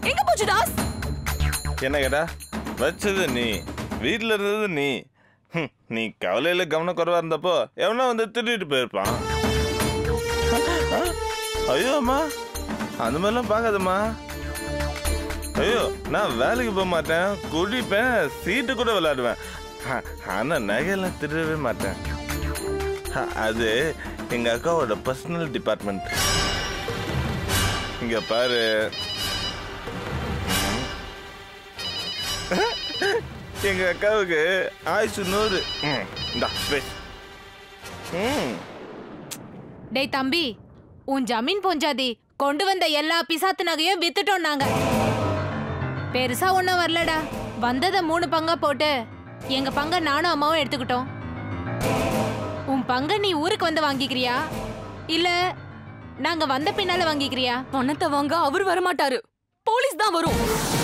எங்க போச்சு தாஸ் என்ன கேட்டா வச்சது நீ வீட்டில் இருந்தது நீ ஹம், நீ கவலையில கவனக்குறைவா இருந்தப்போ எவனா வந்து திட்டிட்டு போயிருப்பான் ஐயோ அம்மா அந்த மாதிரிலாம் பார்க்காதம்மா ஐயோ நான் வேலைக்கு போக மாட்டேன் குடிப்பேன் சீட்டு கூட விளையாடுவேன் ஆ- ஆனா நகையெல்லாம் திருடவே மாட்டேன் ஆ, அது எங்க அக்காவோட பர்சனல் டிபார்ட்மெண்ட் இங்க பாரு எங்க அக்காவுக்கு ஆயுசு நூறு ம், இந்தா பேசு ம் டேய் தம்பி உன் ஜமீன் பொஞ்சாதி கொண்டு வந்த எல்லா பிசாத்து நகையும் வித்துட்டோம் நாங்க பெருசா ஒண்ணும் வரலடா வந்ததை மூணு பங்கா போட்டு எங்க பங்க நானும் அம்மாவும் எடுத்துக்கிட்டோம் உன் பங்க நீ ஊருக்கு வந்து வாங்கிக்கிறியா இல்ல நாங்க வந்த பின்னால வாங்கிக்கிறியா பணத்தை வாங்க அவர் வரமாட்டாரு போலீஸ் தான் வரும்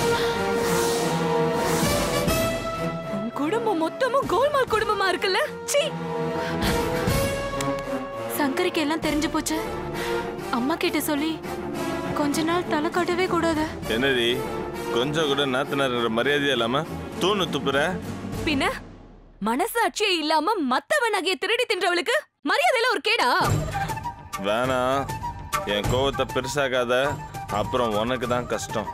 உன் குடும்பம் மொத்தமும் கோல்மால் குடும்பமா இருக்குல்ல சீ சங்கரிக்கு எல்லாம் தெரிஞ்சு போச்சு அம்மா கிட்ட சொல்லி கொஞ்ச நாள் தலை காட்டவே கூடாது என்னடி கொஞ்சம் கூட நாத்தனாருங்கிற மரியாதையே இல்லாம தூணு துப்புற பின்ன மனசாட்சியே இல்லாம மத்தவன் நகையை திருடி தின்றவளுக்கு மரியாதையில ஒரு கேடா வேணாம் என் கோவத்தை பெருசாக்காத அப்புறம் உனக்கு தான் கஷ்டம்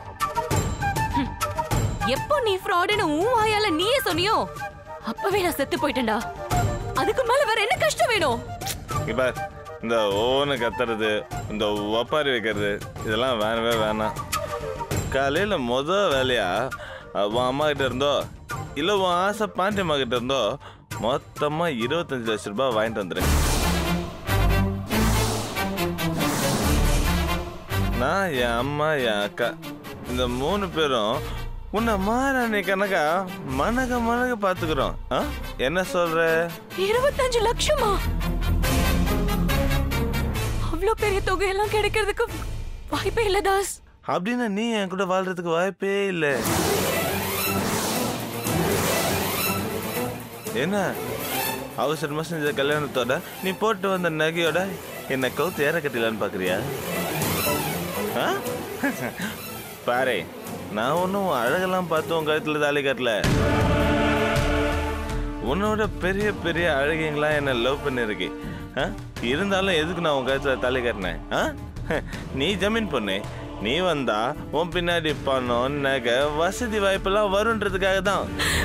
எப்போ நீ ஃப்ராடுன்னு உன் வாயால நீயே சொன்னியோ அப்பவே நான் செத்து போயிட்டேன்டா அதுக்கு மேல வேற என்ன கஷ்டம் வேணும் இங்க பார் இந்த ஓன்னு கத்துறது இந்த ஒப்பாரி வைக்கிறது இதெல்லாம் வேணவே வேணாம் காலையில முத வேலையா அஹ், உன் அம்மா கிட்ட இருந்தோ இல்ல உன் ஆசை பாண்டி அம்மா கிட்ட இருந்தோ மொத்தமா இருபத்தஞ்சு லட்ச ரூபாய் வாங்கிட்டு வந்துரு நான் என் அம்மா என் அக்கா இந்த மூணு பேரும் உன்னை மாறாணி கணக்கா மனக மனக பாத்துக்கிறோம் ஆ? என்ன சொல்ற இருபத்தஞ்சு லட்சமா அவ்வளவு பெரிய தொகையெல்லாம் கிடைக்கிறதுக்கு வாய்ப்பே இல்ல தாஸ் அப்படின்னா நீ என் கூட வாழ்றதுக்கு வாய்ப்பே இல்லை என்ன அவசரமா செஞ்ச கல்யாணத்தோட நீ போட்டு வந்த நகையோட என்ன கவுத்து ஏற கட்டிலான்னு பாக்குறியா ஆ? பாரு நான் ஒன்றும் அழகெல்லாம் பார்த்து உன் கழுத்துல தாலி கட்டல உன்னோட பெரிய பெரிய அழகிங்களாம் என்ன லவ் பண்ணிருக்கு ஆ? இருந்தாலும் எதுக்கு நான் உன் கழுத்துல தாலி கட்டினேன் ஆ? நீ ஜமீன் பொண்ணு நீ வந்தா உன் பின்னாடி பணம் நகை வசதி வாய்ப்பெல்லாம் வருன்றதுக்காக தான்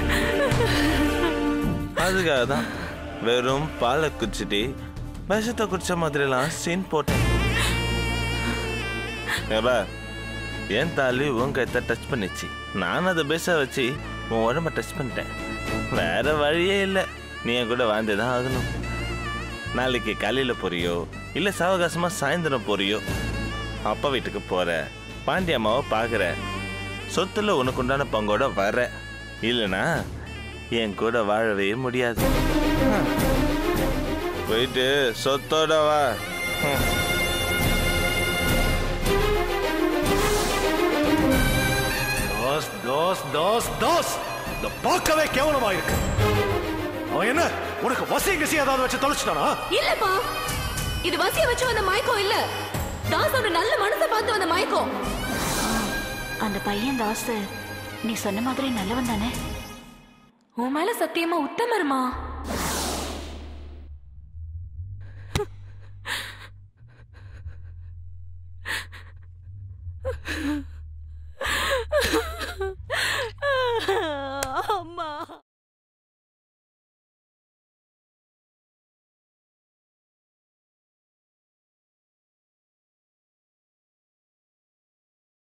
அதுக்காக தான் வெறும் பாலை குடிச்சிட்டு விஷத்தை குடிச்ச மாதிரிலாம் சீன் போட்டேன் ஏப்பா, என் தாலி உன் கைத்த டச் பண்ணிச்சு நான் அதை பேச வச்சு உன் உடம்ப டச் பண்ணிட்டேன் வேற வழியே இல்லை நீ என் கூட வாழ்ந்து தான் ஆகணும் நாளைக்கு காலையில் போறியோ இல்லை சாவகாசமா சாயந்தரம் போறியோ அப்பா வீட்டுக்கு போற பாண்டி அம்மாவை பார்க்குற சொத்துல உனக்கு உண்டான பங்கோட வர இல்லைனா என் கூட வாழவே முடியாது போயிட்டு சொத்தோட வா ஹம். தோஸ் தோஸ் தோஸ் தோஸ் இந்த பார்க்கவே கேவலமா இருக்கு அவன் என்ன உனக்கு வசி கசி ஏதாவது வச்சு தொலைச்சிட்டானா இல்லப்பா இது வசிய வச்சு வந்த மயக்கம் இல்ல தாஸோட நல்ல மனசை பார்த்து வந்த மயக்கம் அந்த பையன் தாஸ் நீ சொன்ன மாதிரி நல்லவன் தானே உன் மேல சத்தியமா உத்தமருமா